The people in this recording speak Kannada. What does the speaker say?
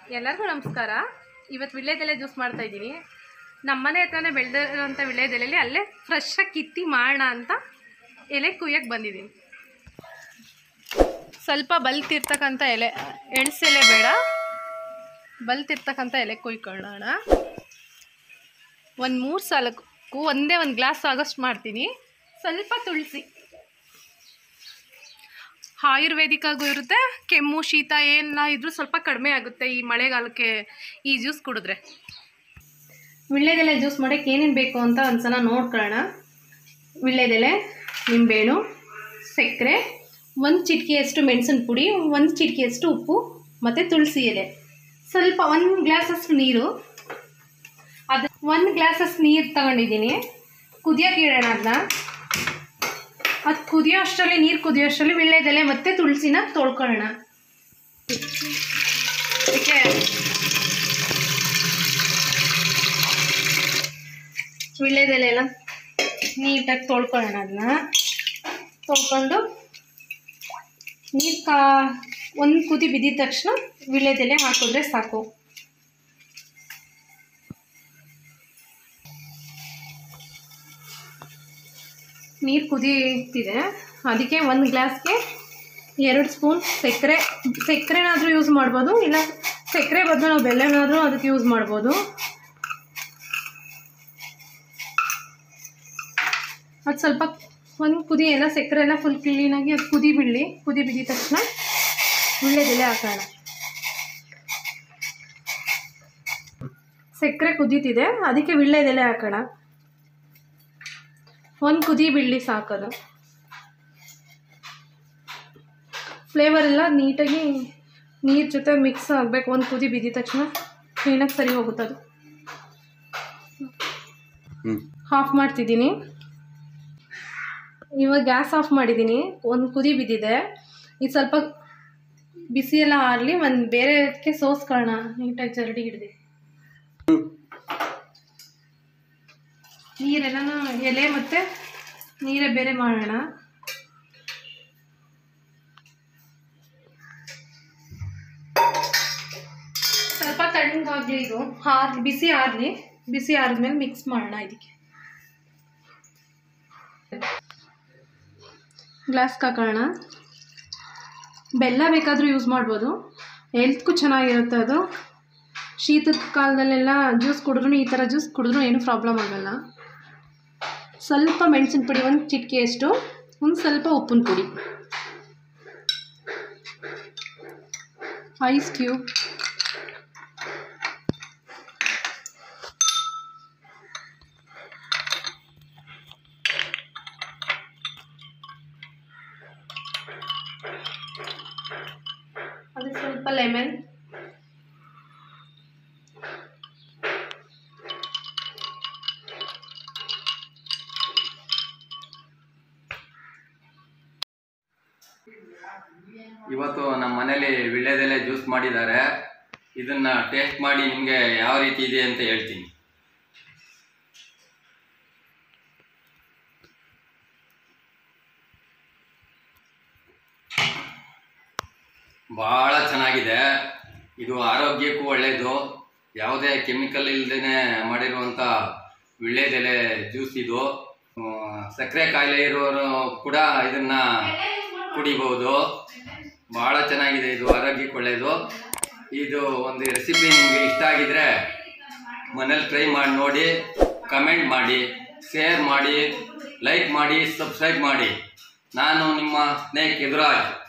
ಎಲ್ಲರಿಗೂ ನಮಸ್ಕಾರ ಇವತ್ತು ವಿಳ್ಯದೆಲೆ ಜ್ಯೂಸ್ ಮಾಡ್ತಾ ಇದ್ದೀನಿ ನಮ್ಮ ಮನೆ ಹತ್ರನೇ ಬೆಳೆದಿರೋಂಥ ವಿಳ್ಯದೆಲೆಯಲ್ಲಿ ಅಲ್ಲೇ ಫ್ರೆಶ್ಶಾಗಿ ಕಿತ್ತಿ ಮಾಡೋಣ ಅಂತ ಎಲೆ ಕುಯ್ಯಕ್ಕೆ ಬಂದಿದ್ದೀನಿ ಸ್ವಲ್ಪ ಬಲ್ತಿರ್ತಕ್ಕಂಥ ಎಲೆ ಎಣಸೆಲೆ ಬೇಡ ಬಲ್ತಿರ್ತಕ್ಕಂಥ ಎಲೆ ಕುಯ್ಕೊಳ್ಳೋಣ ಒಂದು ಮೂರು ಸಾಲಕ್ಕೂ ಒಂದೇ ಒಂದು ಗ್ಲಾಸ್ ಆಗೋಷ್ಟು ಮಾಡ್ತೀನಿ ಸ್ವಲ್ಪ ತುಳಸಿ ಆಯುರ್ವೇದಿಕ್ ಆಗೂ ಇರುತ್ತೆ ಕೆಮ್ಮು ಶೀತ ಏನೆಲ್ಲ ಇದ್ರೂ ಸ್ವಲ್ಪ ಕಡಿಮೆ ಆಗುತ್ತೆ ಈ ಮಳೆಗಾಲಕ್ಕೆ ಈ ಜ್ಯೂಸ್ ಕುಡಿದ್ರೆ ವಿಳ್ಳೆದೆಲೆ ಜ್ಯೂಸ್ ಮಾಡೋಕ್ಕೆ ಏನೇನು ಬೇಕು ಅಂತ ಒಂದ್ಸಲ ನೋಡ್ಕೊಳ್ಳೋಣ ವಿಳ್ಳೆದೆಲೆ ನಿಂಬೆಹಣ್ಣು ಸಕ್ಕರೆ ಒಂದು ಚಿಟಿಕೆಯಷ್ಟು ಮೆಣಸಿನ ಪುಡಿ ಒಂದು ಚಿಟಿಕೆಯಷ್ಟು ಉಪ್ಪು ಮತ್ತು ತುಳಸಿ ಎಲೆ ಸ್ವಲ್ಪ ಒಂದು ಗ್ಲಾಸಷ್ಟು ನೀರು ಅದು ಒಂದು ಗ್ಲಾಸಷ್ಟು ನೀರು ತಗೊಂಡಿದ್ದೀನಿ ಕುದಿಯೋಕೆ ಇಡೋಣ ಅದನ್ನ ಅದು ಕುದಿಯೋ ಅಷ್ಟರಲ್ಲಿ ನೀರು ಕುದಿಯೋ ಅಷ್ಟರಲ್ಲಿ ವಿಳ್ಳೆದೆಲೆ ಮತ್ತು ತುಳಸಿನ ತೊಳ್ಕೊಳ್ಳೋಣ ಅದಕ್ಕೆ ವಿಳ್ಳೆದೆಲೆ ಎಲ್ಲ ನೀಟಾಗಿ ತೊಳ್ಕೊಳ್ಳೋಣ ಅದನ್ನ ತೊಳ್ಕೊಂಡು ನೀರು ಕಾ ಒಂದು ಕುದಿ ಬಿದ್ದಿದ ತಕ್ಷಣ ವಿಳ್ಳೆದೆಲೆ ಹಾಕಿದ್ರೆ ಸಾಕು ನೀರು ಕುದೀತಿದೆ ಅದಕ್ಕೆ ಒಂದು ಗ್ಲಾಸ್ಗೆ ಎರಡು ಸ್ಪೂನ್ ಸಕ್ಕರೆ ಸಕ್ಕರೆನಾದರೂ ಯೂಸ್ ಮಾಡ್ಬೋದು ಇಲ್ಲ ಸಕ್ಕರೆ ಬದಲು ನಾವು ಬೆಲ್ಲನಾದರೂ ಅದಕ್ಕೆ ಯೂಸ್ ಮಾಡ್ಬೋದು ಅದು ಸ್ವಲ್ಪ ಒಂದು ಕುದಿ ಎಲ್ಲ ಸಕ್ಕರೆ ಎಲ್ಲ ಫುಲ್ ಕ್ಲೀನಾಗಿ ಅದು ಕುದಿ ಬಿಡಲಿ ಕುದಿ ಬಿದ್ದಿದ ತಕ್ಷಣ ವಿಳ್ಳೆದೆಲೆ ಹಾಕೋಣ ಸಕ್ಕರೆ ಕುದೀತಿದೆ ಅದಕ್ಕೆ ವಿಳ್ಳೆದೆಲೆ ಹಾಕೋಣ ಒಂದು ಕುದಿ ಬಿಡಲಿ ಸಾಕದು ಫ್ಲೇವರ್ ಎಲ್ಲ ನೀಟಾಗಿ ನೀರು ಜೊತೆ ಮಿಕ್ಸ್ ಆಗಬೇಕು ಒಂದು ಕುದಿ ಬಿದ್ದಿದ ತಕ್ಷಣ ಕ್ಲೀನಾಗಿ ಸರಿ ಹೋಗುತ್ತದು ಹ್ಞೂ ಆಫ್ ಮಾಡ್ತಿದ್ದೀನಿ ಇವಾಗ ಗ್ಯಾಸ್ ಆಫ್ ಮಾಡಿದ್ದೀನಿ ಒಂದು ಕುದಿ ಬಿದ್ದಿದೆ ಇದು ಸ್ವಲ್ಪ ಬಿಸಿ ಎಲ್ಲ ಆರಲಿ ಒಂದು ಬೇರೆಕ್ಕೆ ಸೋಸ್ಕೊಳ್ಳೋಣ ನೀಟಾಗಿ ಜರಡಿ ಹಿಡ್ದು ನೀರೆಲ್ಲ ಎಲೆ ಮತ್ತು ನೀರೇ ಬೇರೆ ಮಾಡೋಣ ಸ್ವಲ್ಪ ತಣ್ಣಗಾಗಲಿ ಇದು ಹಾರ್ ಬಿಸಿ ಆರಲಿ ಬಿಸಿ ಆರಿದ್ಮೇಲೆ ಮಿಕ್ಸ್ ಮಾಡೋಣ ಇದಕ್ಕೆ ಗ್ಲಾಸ್ಗೆ ಹಾಕೋಣ ಬೆಲ್ಲ ಬೇಕಾದರೂ ಯೂಸ್ ಮಾಡ್ಬೋದು ಹೆಲ್ತ್ಗೂ ಚೆನ್ನಾಗಿರುತ್ತೆ ಅದು ಶೀತದ ಕಾಲದಲ್ಲೆಲ್ಲ ಜ್ಯೂಸ್ ಕುಡಿದ್ರೂ ಈ ಥರ ಜ್ಯೂಸ್ ಕುಡಿದ್ರೂ ಏನೂ ಪ್ರಾಬ್ಲಮ್ ಆಗಲ್ಲ ಸ್ವಲ್ಪ ಮೆಣಸಿನ ಪುಡಿ ಒಂದು ಚಿಟಿಕೆಯಷ್ಟು ಒಂದು ಸ್ವಲ್ಪ ಉಪ್ಪಿನ ಪುಡಿ ಐಸ್ ಕ್ಯೂಬ್ ಅದು ಸ್ವಲ್ಪ ಲೆಮನ್ ಇವತ್ತು ನಮ್ಮ ಮನೇಲಿ ವಿಳ್ಳೆದೆಲೆ ಜ್ಯೂಸ್ ಮಾಡಿದ್ದಾರೆ ಇದನ್ನ ಟೇಸ್ಟ್ ಮಾಡಿ ನಿಮಗೆ ಯಾವ ರೀತಿ ಇದೆ ಅಂತ ಹೇಳ್ತೀನಿ ಭಾಳ ಚೆನ್ನಾಗಿದೆ ಇದು ಆರೋಗ್ಯಕ್ಕೂ ಒಳ್ಳೆಯದು ಯಾವುದೇ ಕೆಮಿಕಲ್ ಇಲ್ಲದೇ ಮಾಡಿರುವಂಥ ವಿಳ್ಳೆದೆಲೆ ಜ್ಯೂಸ್ ಇದು ಆ, ಸಕ್ಕರೆ ಕಾಯಿಲೆ ಇರೋರು ಕೂಡ ಇದನ್ನ ಕುಡಿಬಹುದು ಭಾಳ ಚೆನ್ನಾಗಿದೆ ಇದು ಆರೋಗ್ಯಕ್ಕೆ ಒಳ್ಳೆಯದು ಇದು ಒಂದು ರೆಸಿಪಿ ನಿಮಗೆ ಇಷ್ಟ ಆಗಿದ್ರೆ ಮನೇಲಿ ಟ್ರೈ ಮಾಡಿ ನೋಡಿ ಕಮೆಂಟ್ ಮಾಡಿ ಶೇರ್ ಮಾಡಿ ಲೈಕ್ ಮಾಡಿ ಸಬ್ಸ್ಕ್ರೈಬ್ ಮಾಡಿ ನಾನು ನಿಮ್ಮ ಸ್ನೇಕ್ ಎದುರಾಜ್